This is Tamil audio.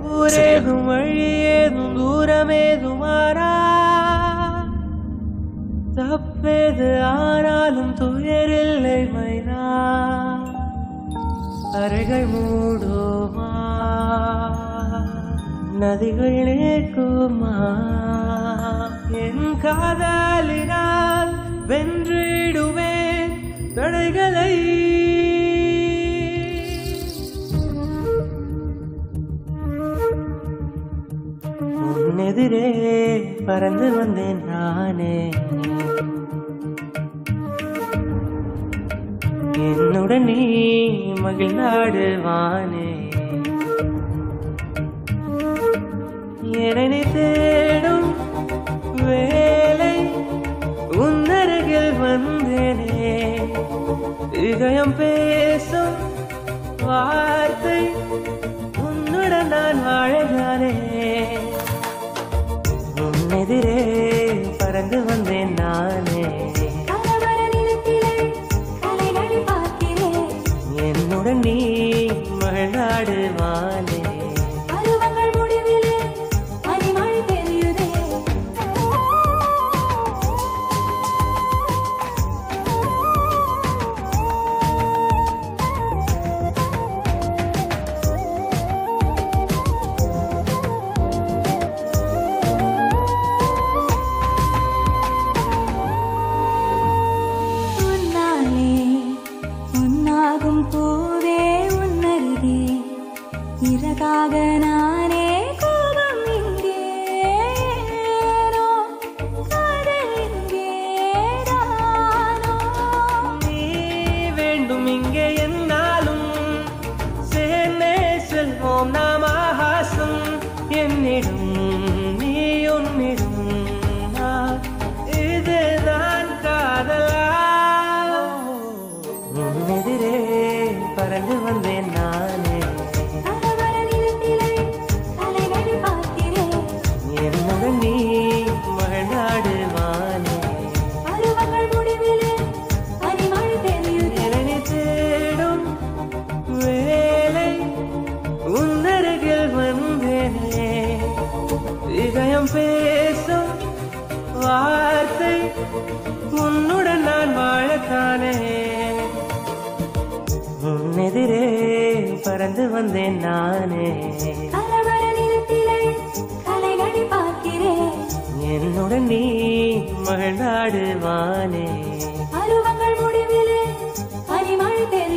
ஊரேதும் வழியேதும் தூரமேதும் மாறா தப்பேது ஆனாலும் துயரில்லை மைனா அறைகள் மூடுமா நதிகள் நேர்க்குமா என் காதலினால் வென்றிடுவேன் தடைகளை உன்னெதிரே பறந்து வந்தேன் நானே என்னுடன் நீ மகிழ்நாடுவானே என்னை தேடும் வேலை உன்னருகில் வந்தேனே இதயம் பேசும் வார்த்தை உன்னுடன் நான் வாழகானே உன்னெதிரே பறந்து வந்தேன் நானே கலவர நிலத்திலே கலைகளை பார்க்கிறேன் என்னுடன் நீ மகிழ்நாடுவானே பருவங்கள் முடிவிலே பனிமழை பெய்யுதே உன்னாலே உன்னாகும் பூவே உன்னருகே இறகாக நானே கோபம் இங்கே ஏனோ காதல் இங்கே தானோ நீ வேண்டும் இங்கே என்னாலும் சேர்ந்தே செல்வோம் நாம் ஆகாசம் என்னிடும் நீ உன்னிடும் நான். இதுதான் காதலா உன்னெதிரே பறந்து வந்தேன் நானே கலவர நிலத்திலே கலைகளை பார்க்கிறேன் என்னுடன் நீ மகனாடுவானே பருவங்கள் முடிவிலே பனிமழை பெய்யுதே என்னை தேடும் வேலை உன்னருகில் வந்தேனே இதயம் பேசும் வார்த்தை உன்னுடன் நான் வாழத்தானே உன்னெதிரே பறந்து வந்தேன் நானே கலவர நிலத்திலே கலைகளை பார்க்கிறேன் என்னுடன் நீ மகிழ்நாடுவானே பருவங்கள் முடிவிலே பனிமழை பெய்யுதே